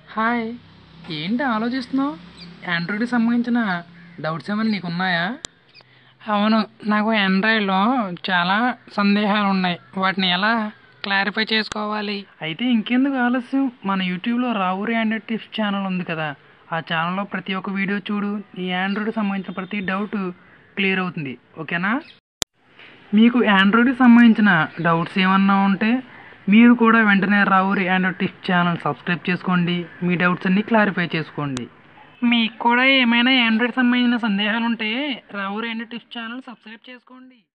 hi ఏంటి ఆలోచిస్తున్నావు ఆండ్రాయిడ్కి సంబంధించిన డౌట్స్ ఏమైనా నీకు ఉన్నాయా అవును నాకు ఆండ్రాయిడ్లో చాలా సందేహాలు ఉన్నాయి వాటిని ఎలా క్లారిఫై చేసుకోవాలి అయితే ఇంకెందుకు ఆలస్యం మన యూట్యూబ్లో రావురి ఆండ్రాయిడ్ టిప్స్ ఛానల్ ఉంది కదా ఆ ఛానల్లో ప్రతి ఒక్క వీడియో చూడు ఈ ఆండ్రాయిడ్కి సంబంధించిన ప్రతి డౌట్ క్లియర్ అవుతుంది ఓకేనా మీకు ఆండ్రాయిడ్కి సంబంధించిన డౌట్స్ ఏమన్నా ఉంటే మీరు కూడా వెంటనే Raavuri Android tips channel subscribe చేసుకోండి మీ డౌట్స్ అన్ని క్లారిఫై చేసుకోండి మీకు కూడా ఏమైనా ఆండ్రాయిడ్ సంబంధించిన సందేహాలు ఉంటే Raavuri Android tips channel subscribe చేసుకోండి